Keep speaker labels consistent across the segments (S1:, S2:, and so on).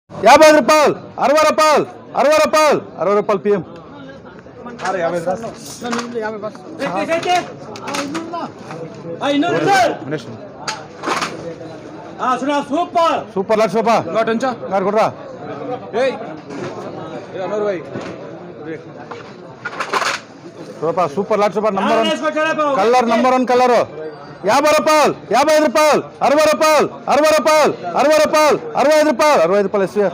S1: యాభై ఐదు రూపాయలు అరవై రూపాయలు అరవై రూపాయలు అరవై రూపాయలు పిఎం
S2: సూపర్
S1: సూపర్ లక్ష రూపాయలు గారు కొట్రా రూపాయలు సూపర్ లక్ష రూపాయలు number one colour number one colour యాభై రూపాయలు యాభై ఐదు రూపాయలు అరవై రూపాయలు అరవై రూపాయలు అరవై రూపాయలు అరవై ఐదు రూపాయలు అరవై ఐదు రూపాయలు ఎస్వీఆర్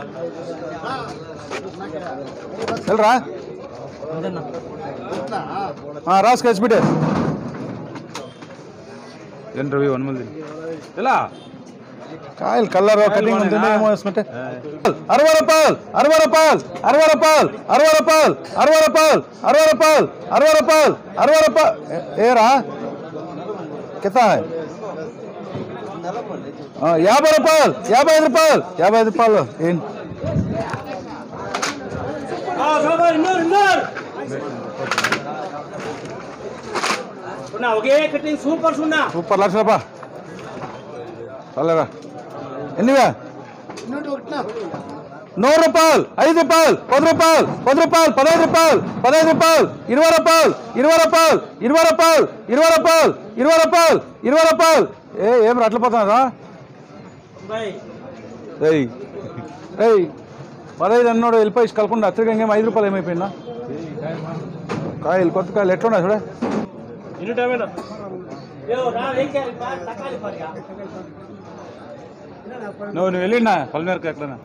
S1: వెళ్ళరా రాసుకో ఎస్బిటే
S3: ಏನು ರವಿ ಒಂದು ಮಂದಿ ಇಲ್ಲ
S1: కాయలు కలర్ కటింగ్ ఉంటుంది ఏమో వేసుకుంటే అరవై రూపాయలు అరవై రూపాయలు అరవై రూపాయలు అరవై రూపాయలు అరవై రూపాయలు అరవై రూపాయలు అరవై రూపాయలు అరవై రూపాయలు ఏరా కితా యాభై రూపాయలు యాభై ఐదు రూపాయలు యాభై ఐదు రూపాయలు ఏంటి
S2: ಇನ್ನೂರು ಇನ್ನೂರು ಸುಣ್ಣ ಒಗೆ ಕಟ್ಟಿಂಗ್ ಸೂಪರ್ ಸುಣ್ಣ
S1: సూపర్ లక్ష రూపాయ చాలేరా ఎన్నివే నూరు రూపాయలు ఐదు రూపాయలు పది రూపాయలు పది రూపాయలు పదహైదు రూపాయలు పదహైదు రూపాయలు ఇరవై రూపాయలు ఇరవై రూపాయలు ఇరవై రూపాయలు ఇరవై రూపాయలు ఇరవై రూపాయలు ఇరవై రూపాయలు ఏ ఏం అట్లా పోతున్నారా
S2: బై
S1: ఏయ్ ఏయ్ పదహైదు అన్నోడు వెళ్ళిపోయి కలకుండా అచ్చడిగా ఇంకేం ఐదు రూపాయలు ఏమైపోయిందా కాయలు కొత్త కాయలు ఎట్లున్నాయి చూడే
S2: ಇನ್ನು ಟೈಮ್ ಯೋ ನಾ ರೇಖೆ ತಕಾಲಿ ಪರ್ಯಾ
S3: నువ్వు నువ్వు వెళ్ళినా పల్మేరకు ఎక్కడన్నా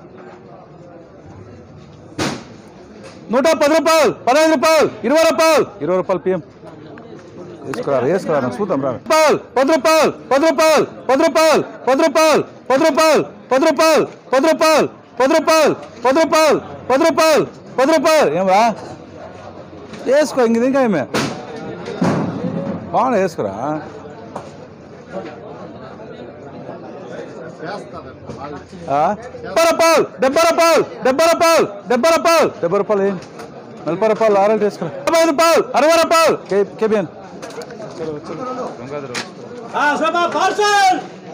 S1: నూట పది రూపాయలు పదహైదు రూపాయలు ఇరవై రూపాయలు ఇరవై రూపాయలు పిఎం వేసుకురా వేసుకురా నాకు చూద్దాం రా రూపాయలు పది రూపాయలు పది రూపాయలు పది రూపాయలు పది రూపాయలు పది రూపాయలు పది రూపాయలు పది రూపాయలు పది రూపాయలు పది రూపాయలు పది రూపాయలు పది రూపాయలు ఏం రా వేసుకో ఇంక ఇంకా ఏమే బాగా వేసుకురా ఆ? డెబ్బై రూపాయలు డెబ్బై రూపాయలు డెబ్బై రూపాయలు డెబ్బై రూపాయలు డెబ్బై రూపాయలు ఏం నలభై రూపాయలు ఆరెంజ్ తీసుకురా డెబ్బై రూపాయలు అరవై రూపాయలు కే- కేబిఎన్
S2: ಹಾ ಸ್ವಲ್ಪ ಪಾರ್ಸಲ್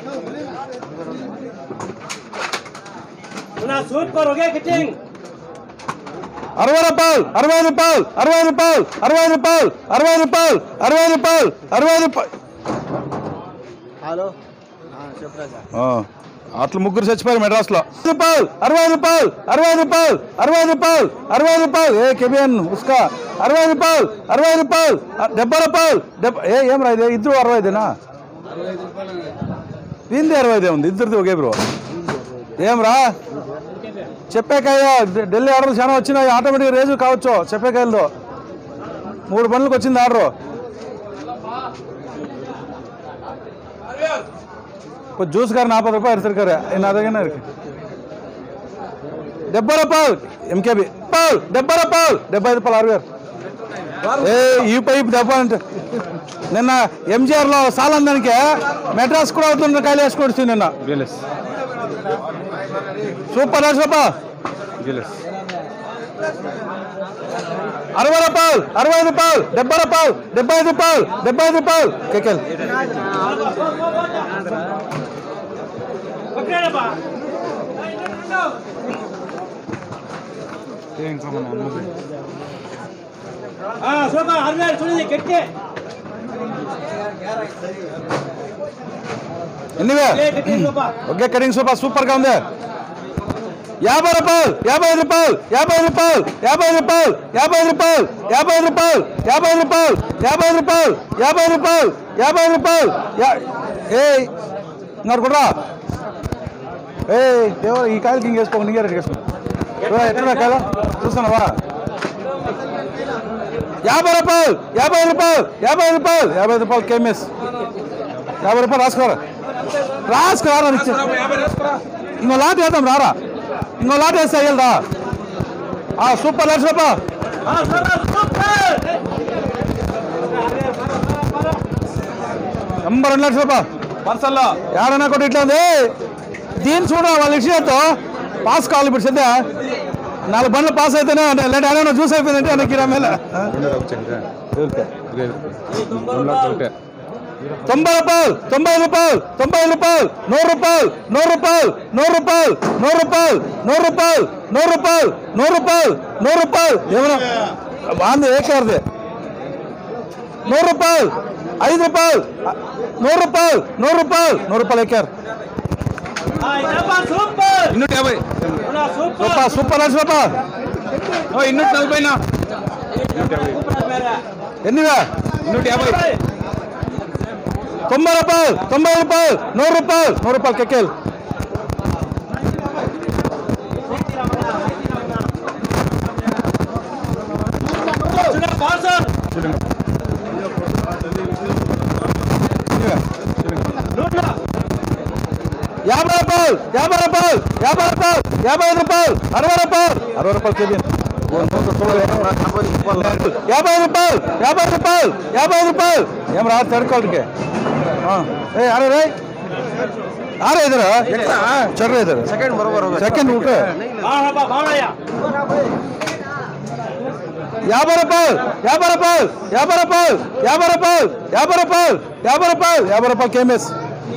S2: ಸುಣ್ಣ ಸೂಪರ್ ಒಗೆ ಕಟ್ಟಿಂಗ್
S1: అరవై రూపాయలు అరవై రూపాయలు అరవై రూపాయలు అరవై రూపాయలు అరవై రూపాయలు అరవై రూపాయలు అరవై రూపాయలు
S4: హలో
S1: అట్లా ముగ్గురు చచ్చిపోయారు మెడ్రాస్ లో రూపాయలు అరవై రూపాయలు అరవై రూపాయలు అరవై రూపాయలు అరవై రూపాయలు ఏ కెబియన్ ఉస్కా అరవై రూపాయలు అరవై రూపాయలు అ- డెబ్బై రూపాయలు డెబ్బై ఏ ఏం రా ఇది ఇద్దరు అరవై ఐదేనా దీనిది అరవై ఐదే ఉంది ఇద్దరిది ఒకే బ్రో ఏం రా చెప్పేకాయ ఢిల్లీ ఆర్డర్లు చాలా వచ్చినాయి ఆటోమేటిక్ రేజు కావచ్చు చెప్పేకాయలతో మూడు బండ్లకు వచ్చింది ఆర్డర్ కొంచెం జ్యూస్ గారు నాற்பது రూపాయలు எடுத்துருக்காரு என்ன அதுங்க இருக்கு డెబ్బై రూపాయలు ఎంకేబి రూపాయలు డెబ్బై రూపాయలు డెబ్బై ఐదు రూపాయలు అరవై ఏ ఈ పైపు డెబ్బై అంటే నిన్న ఎంజిఆర్ లో సాలందానికి మెడ్రాస్ కూడా అవుతుంది కాయలు వేసుకొచ్చింది నిన్న
S3: గిలెస్
S1: సూపర్ లక్ష రూపాయలు
S3: గిలెస్
S1: అరవై రూపాయలు అరవై ఐదు రూపాయలు డెబ్బై రూపాయలు డెబ్బై ఐదు రూపాయలు డెబ్బై ఐదు రూపాయలు కేకెల్
S2: ಒಗ್ಗರಣೆಪ್ಪ
S3: ఏం కమన్నా అన్నది
S2: ಹಾ ಸ್ವಲ್ಪ ಅರ್ವೇ ಸುಳಿದೆ ಕೆಟ್ಟೆ
S1: ఎన్నివే
S2: ಒಗೆ ಕಟ್ಟಿಂಗ್ ಸ್ವಲ್ಪ
S1: ఒకే కటింగ్ సూపర్ సూపర్ గా ఉంది యాభై రూపాయలు యాభై ఐదు రూపాయలు యాభై ఐదు రూపాయలు యాభై ఐదు రూపాయలు యాభై ఐదు రూపాయలు యాభై ఐదు రూపాయలు యాభై ఐదు రూపాయలు యాభై ఐదు రూపాయలు యాభై ఐదు రూపాయలు యాభై ఐదు రూపాయలు ఏ ఇంగారు కూడా ఏ ఎవరు ఈ కాయలకి ఇంకేసుకో నీకే రేటు వేసుకో ఎట్లా కాయలు చూస్తున్నావా యాభై రూపాయలు యాభై ఐదు రూపాయలు యాభై ఐదు రూపాయలు యాభై ఐదు రూపాయలు కేఎంఎస్ యాభై రూపాయలు రాసుకోరా రాసుకురా ఇచ్చే ఇంకో లాట్ వేద్దాం రారా ఇంకో లాట్ వేస్తే అయ్యదా ఆ సూపర్ లక్ష రూపాయలు
S2: ಹಾ ಸ್ವಲ್ಪ ಸೂಪರ್
S1: నెంబర్ రెండు లక్షల రూపాయలు పర్సల్లో ఏడన్నా కూడా ఇట్లా ఉంది దీన్ని చూడ వాళ్ళ విషయంతో పాస్ కావాలి ఇప్పుడు సద్య నాలుగు బండ్లు పాస్ అయితేనే లేదంటే ఏమైనా జ్యూస్ అయిపోయిందంటే వెనక్కి రా మేల
S3: రెండు వచ్చాయి రెండు లక్షలు ఒకటే
S1: తొంభై రూపాయలు తొంభై రూపాయలు తొంభై రూపాయలు నూరు రూపాయలు నూరు రూపాయలు నూరు రూపాయలు నూరు రూపాయలు నూరు రూపాయలు నూరు రూపాయలు నూరు రూపాయలు నూరు రూపాయలు ఏమన్నా బాగుంది ఏకారుది నూరు రూపాయలు ఐదు రూపాయలు నూరు రూపాయలు నూరు రూపాయలు నూరు రూపాయలు ఎక్కారు
S2: ఆ, ఇదమ్మా సూపర్
S3: ಇನ್ನೂಟ ಯಾಭೈ
S2: ఉన్నా సూపర్
S1: రూపాయలు సూపర్ లక్ష రూపాయలు
S3: ಓ ಇನ್ನೂಟ ನಲ್ವೈನಾ
S2: సూపర్ మేరా
S1: ఎన్నివే
S3: ಇನ್ನೂಟ ಯಾಭೈ
S1: తొంభై రూపాయలు తొంభై రూపాయలు నూరు రూపాయలు నూరు రూపాయలు కెక్కేలు
S2: చిన్న పార్సల్ నూట
S1: యాభై రూపాయలు యాభై రూపాయలు యాభై రూపాయలు యాభై ఐదు రూపాయలు అరవై రూపాయలు అరవై రూపాయలు కేజీ యాభై రూపాయలు యాభై రూపాయలు యాభై రూపాయలు ఏం రాదు తడుకోవాలికి ఏ అరే రే ఆరు ఐదు చెర్ర ఐదు
S4: సెకండ్ బరోబర్
S1: సెకండ్ ఊటే
S2: బాగా బాగా
S1: యాభై రూపాయలు యాభై రూపాయలు యాభై రూపాయలు యాభై రూపాయలు యాభై రూపాయలు యాభై రూపాయలు యాభై రూపాయలు కేఎంఎస్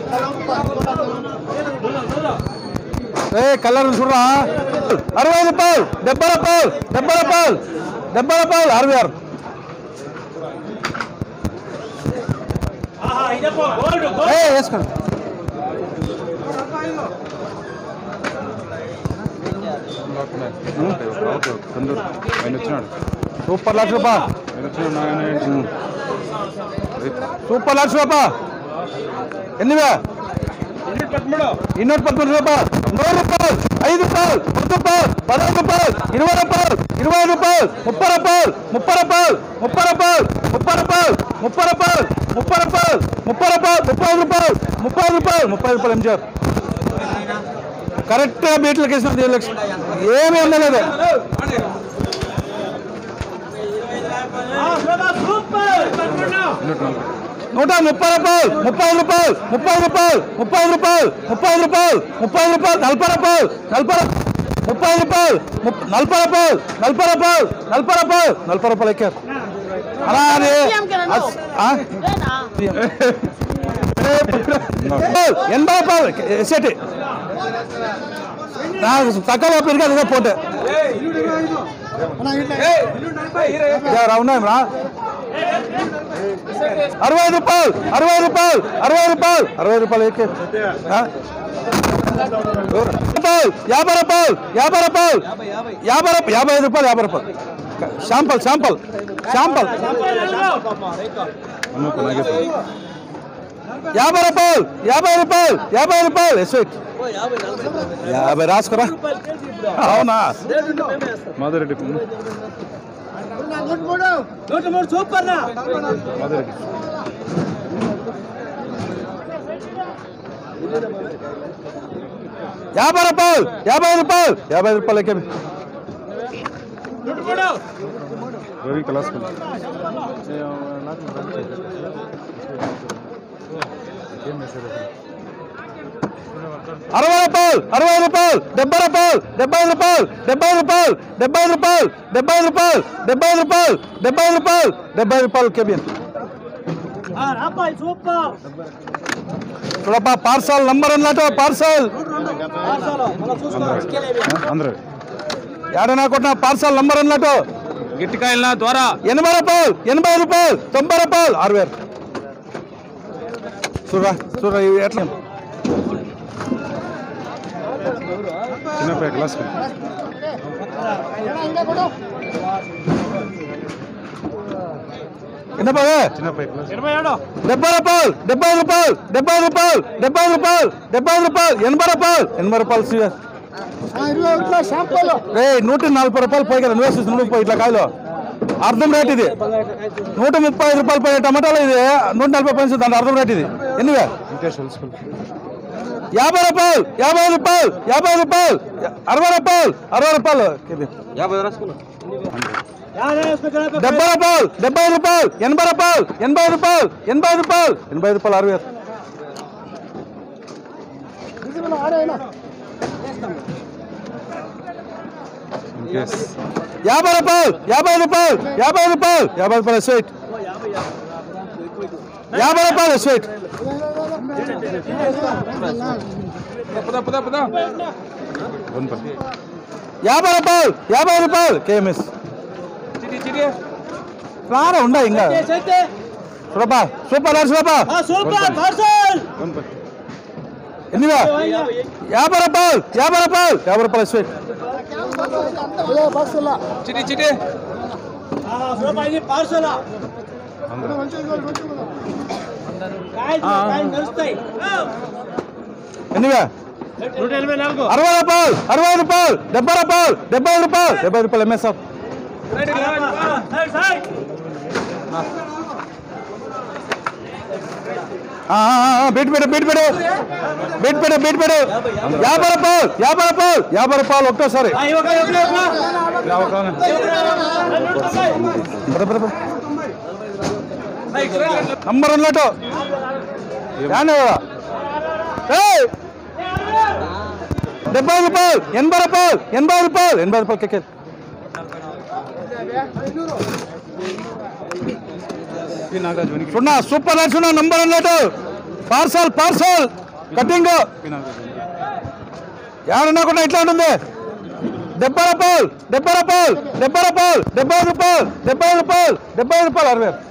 S1: ఏ కలర్ చూడరా అరవై రూపాయలు డెబ్బై రూపాయలు డెబ్బై రూపాయలు డెబ్బై రూపాయలు అరవై ఆరు
S2: ఆహా ఇదప్ప గోల్డ్
S1: ఏ
S2: గోల్డ్
S1: వేసుకోండి
S3: ತಂದೂರು ఆయన వచ్చినాడు
S1: సూపర్ లక్ష రూపాయలు
S3: ఆయన వచ్చినాడు ఆయన
S1: సూపర్ లక్ష రూపాయలు ఎన్నివే ಇನ್ನೂರ ಪತ್ಮೂರು ರೂಪಾಯಿ ನೂರು ರೂಪಾಯಿ ಐದು ರೂಪಾಯಿ ಹತ್ತು ರೂಪಾಯಿ ಪದೈದು ರೂಪಾಯಿ ಇರುವೈ ರೂಪಾಯಿ ಇರುವೈ ರೂಪಾಯಿ ಮುಪ್ಪ ರೂಪಾಯಿ ಮುಪ್ಪ ರೂಪಾಯಿ ಮುಪ್ಪ ರೂಪಾಯಿ ಮುಪ್ಪ ರೂಪಾಯಿ ಮುಪ್ಪ ರೂಪಾಯಿ ಮುಪ್ಪ ರೂಪಾಯಿ ಮುಪ್ಪ ರೂಪಾಯಿ ముప్పై రూపాయలు ముప్పై రూపాయలు ముప్పై రూపాయలు ఎంజార్ కరెక్ట్గా బీట్లకి వేసిన ఏడు లక్షలు ఏమీ అందలేదు
S2: సూపర్ పట్టుకున్నా
S3: ಇನ್ನೂಟ ನಲ್ವತ್ತು
S1: నూట ముప్పై రూపాయలు ముప్పై రూపాయలు ముప్పై రూపాయలు ముప్పై రూపాయలు ముప్పై రూపాయలు ముప్పై రూపాయలు నలభై రూపాయలు నలభై రూ- ముప్పై రూపాయలు ముప్- నలభై రూపాయలు నలభై రూపాయలు నలభై రూపాయలు నలభై రూపాయలు ఎక్కారు అలా అని అస్- ఆ? ఎనభై రూపాయలు ఎస్ఐటి నాకు తక్కువ పెరిగారు పోతే అవునా అరవై రూపాయలు అరవై రూపాయలు అరవై రూపాయలు అరవై రూపాయలు ఎక్కే ఆ? రూపాయలు యాభై రూపాయలు యాభై రూపాయలు యాభై రూపాయలు యాభై ఐదు రూపాయలు యాభై రూపాయలు శాంపల్ శాంపల్ శాంపల్
S3: ಅನ್ನೂಕು ನಾಗೇಶ್ವರ
S1: యాభై రూపాయలు యాభై రూపాయలు యాభై రూపాయలు ఎస్వైట్ యాభై రాసుకురా అవునా
S3: ಮಾಧುರೆಡ್ಡಿ
S2: నూట మూడు సూపర్ నా
S3: ಮಾಧುರೆಡ್ಡಿ
S1: యాభై రూపాయలు యాభై రూపాయలు యాభై రూపాయలు ఎక్కే
S2: నూట మూడు
S3: ರವಿ ಕಲಾಸ್
S1: అరవై రూపాయలు అరవై రూపాయలు డెబ్బై రూపాయలు డెబ్బై రూపాయలు డెబ్బై రూపాయలు డెబ్బై రూపాయలు డెబ్బై రూపాయలు డెబ్బై రూపాయలు డెబ్బై రూపాయలు డెబ్బై రూపాయలు కేబిన్
S2: ఆ రాపాయ్ సూపర్
S1: చూడప్ప పార్సల్ నంబర్ అన్నట్టు పార్సల్
S2: పార్సల్ మళ్ళా చూసుకో
S3: ಅಂದ್ರೆ
S1: ఏడనా కొట్టిన పార్సల్ నంబర్ అన్నట్టు
S3: గిట్టికాయల ద్వారా
S1: ఎనభై రూపాయలు ఎనభై రూపాయలు తొంభై రూపాయలు ఆరు వేలు చూడరా చూడరా ఇవి ఎట్లా
S3: చిన్నపై క్లాస్
S1: ఎనభై
S3: చిన్నపై క్లాస్
S2: ఇరవై ఏడు
S1: డెబ్బై రూపాయలు డెబ్బై రూపాయలు డెబ్బై రూపాయలు డెబ్బై రూపాయలు డెబ్బై రూపాయలు ఎనభై రూపాయలు ఎనభై రూపాయలు సీఎస్ రే నూట నలభై రూపాయలు పోయి కదా నువ్వే చూసి నువ్వు పోయి ఇట్లా కాయలు అర్థం రేట్ ఇది నూట ముప్పై ఐదు రూపాయలు పోయే టమాటాలు ఇది నూట నలభై పైసలు దాని అర్థం రేట్ ఇది ఎన్నివే
S3: వెంకటేష్ స్కూల్
S1: యాభై రూపాయలు యాభై రూపాయలు యాభై రూపాయలు అరవై రూపాయలు అరవై రూపాయలు డెబ్బై రూపాయలు డెబ్బై రూపాయలు ఎనభై రూపాయలు ఎనభై రూపాయలు ఎనభై రూపాయలు ఎనభై రూపాయలు అరవై
S3: ఇంకేస్
S1: యాభై రూపాయలు యాభై రూపాయలు యాభై రూపాయలు యాభై రూపాయలు స్వీట్ యాభై రూపాయలు స్వీట్ యాభై రూపాయలు యాభై రూపాయలు కేఎంఎస్ రారా ఉండ ఇంకా చూడపా సూపర్ లాడ్ చూడపా
S2: సూపర్ పార్సల్
S1: ఎన్నివా యాభై రూపాయలు యాభై రూపాయలు యాభై రూపాయలు స్వీట్
S3: చిటి చిటి
S2: సూపర్ ఇది పార్సల్ కాయలు కాయలు నడుస్తాయి
S1: ఎన్నివా
S2: నూట ఎనభై నాలుగు
S1: అరవై రూపాయలు అరవై రూపాయలు డెబ్బై రూపాయలు డెబ్బై ఐదు రూపాయలు డెబ్బై రూపాయలు ఎంఎస్ఆర్
S2: సైడ్ సైడ్
S1: బీట్ పెట్టు బీట్ పెట్టు బీట్ పెట్టు బీట్ పెట్టు యాభై రూపాయలు యాభై రూపాయలు యాభై రూపాయలు ఒకటోసారి బర, బర, బర. నంబర్ ఉన్నట్టు యానే కదా ఏయ్! డెబ్బై రూపాయలు ఎనభై రూపాయలు ఎనభై రూపాయలు ఎనభై రూపాయలు కెక్కే సున్నా సూపర్ లైట్ సున్నా నంబర్ అన్నట్టు పార్సల్ పార్సల్ కటింగ్ ఏమన్నా కూడా ఇట్లా ఉంటుంది డెబ్బై రూపాయలు డెబ్బై రూపాయలు డెబ్బై రూపాయలు డెబ్బై రూపాయలు డెబ్బై రూపాయలు డెబ్బై రూపాయలు అరవై